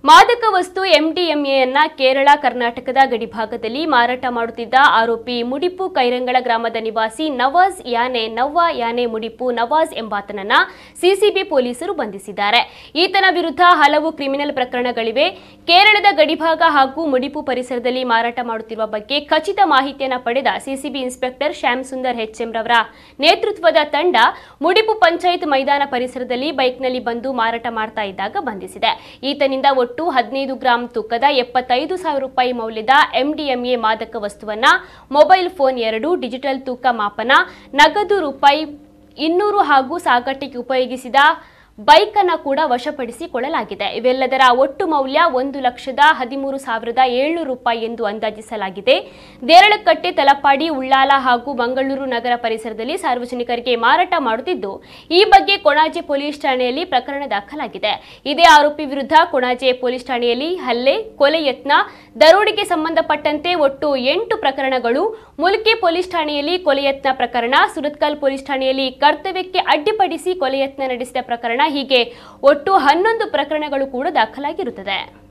ಮಾದಕ ವಸ್ತು ಎಂಡಿಎಂಎಯನ್ನ ಕೇರಳ ಕರ್ನಾಟಕದ ಗಡಿಭಾಗದಲ್ಲಿ ಮಾರಾಟ ಮಾಡುತ್ತಿದ್ದ ಆರೋಪಿ ಮುಡಿಪು ಕೈರಂಗಳ ಗ್ರಾಮದ ನಿವಾಸಿ ನವಾಜ್ ಯಾನೆ ನವ್ವ ಯಾನೆ ಮುಡಿಪು ನವಾಜ್ ಎಂಬಾತನನ್ನ ಸಿಸಿಬಿ ಪೊಲೀಸರು ಬಂಧಿಸಿದ್ದಾರೆ ಈತನ ವಿರುದ್ಧ ಹಲವು ಕ್ರಿಮಿನಲ್ ಪ್ರಕರಣಗಳಿವೆ ಕೇರಳದ ಗಡಿಭಾಗ ಹಾಗೂ ಮುಡಿಪು ಪರಿಸರದಲ್ಲಿ ಮಾರಾಟ ಮಾಡುತ್ತಿರುವ ಬಗ್ಗೆ ಖಚಿತ ಮಾಹಿತಿಯನ್ನು ಪಡೆದ CCB inspector Shyam Sundar HM ರವರ ನೇತೃತ್ವದ ತಂಡ ಮುಡಿಪು ಪಂಚಾಯತ್ ಮೈದಾನ ಪರಿಸರದಲ್ಲಿ ಬೈಕ್ನಲ್ಲಿ ಬಂದು ಮಾರಾಟ ಮಾಡ್ತಾ ಇದ್ದಾಗ ಬಂಧಿಸಿದೆ ಈತನಿಂದ ಒಟ್ಟು ಹದಿನೈದು ಗ್ರಾಂ ತೂಕದ ಎಪ್ಪತ್ತೈದು ಸಾವಿರ ರೂಪಾಯಿ ಮೌಲ್ಯದ ಎಂಡಿಎಂಎ ಮಾದಕ ವಸ್ತುವನ್ನ ಮೊಬೈಲ್ ಫೋನ್ ಎರಡು ಡಿಜಿಟಲ್ ತೂಕ ಮಾಪನ ನಗದು ರೂಪಾಯಿ ಇನ್ನೂರು ಹಾಗೂ ಸಾಗಾಟಕ್ಕೆ ಉಪಯೋಗಿಸಿದ ಬೈಕ್ ಅನ್ನ ಕೂಡ ವಶಪಡಿಸಿಕೊಳ್ಳಲಾಗಿದೆ ಇವೆಲ್ಲದರ ಒಟ್ಟು ಮೌಲ್ಯ ಒಂದು ಲಕ್ಷದ ಹದಿಮೂರು ಸಾವಿರದ ಏಳ್ನೂರು ರೂಪಾಯಿ ಎಂದು ಅಂದಾಜಿಸಲಾಗಿದೆ ದೇರಳಕಟ್ಟೆ ತಲಪಾಡಿ ಉಳ್ಳಾಲ ಹಾಗೂ ಮಂಗಳೂರು ನಗರ ಪರಿಸರದಲ್ಲಿ ಸಾರ್ವಜನಿಕರಿಗೆ ಮಾರಾಟ ಮಾಡುತ್ತಿದ್ದು ಈ ಬಗ್ಗೆ ಕೊಣಾಜೆ ಪೊಲೀಸ್ ಠಾಣೆಯಲ್ಲಿ ಪ್ರಕರಣ ದಾಖಲಾಗಿದೆ ಇದೇ ಆರೋಪಿ ವಿರುದ್ಧ ಕೊಣಾಜೆ ಪೊಲೀಸ್ ಠಾಣೆಯಲ್ಲಿ ಹಲ್ಲೆ ಕೊಲೆ ಯತ್ನ ದರೋಡೆಗೆ ಸಂಬಂಧಪಟ್ಟಂತೆ ಒಟ್ಟು ಎಂಟು ಪ್ರಕರಣಗಳು ಮುಲ್ಕಿ ಪೊಲೀಸ್ ಠಾಣೆಯಲ್ಲಿ ಕೊಲೆ ಯತ್ನ ಪ್ರಕರಣ ಸುರತ್ಕಲ್ ಪೊಲೀಸ್ ಠಾಣೆಯಲ್ಲಿ ಕರ್ತವ್ಯಕ್ಕೆ ಅಡ್ಡಿಪಡಿಸಿ ಕೊಲೆ ಯತ್ನ ನಡೆಸಿದ ಪ್ರಕರಣ ಹೀಗೆ ಒಟ್ಟು ಹನ್ನೊಂದು ಪ್ರಕರಣಗಳು ಕೂಡ ದಾಖಲಾಗಿರುತ್ತದೆ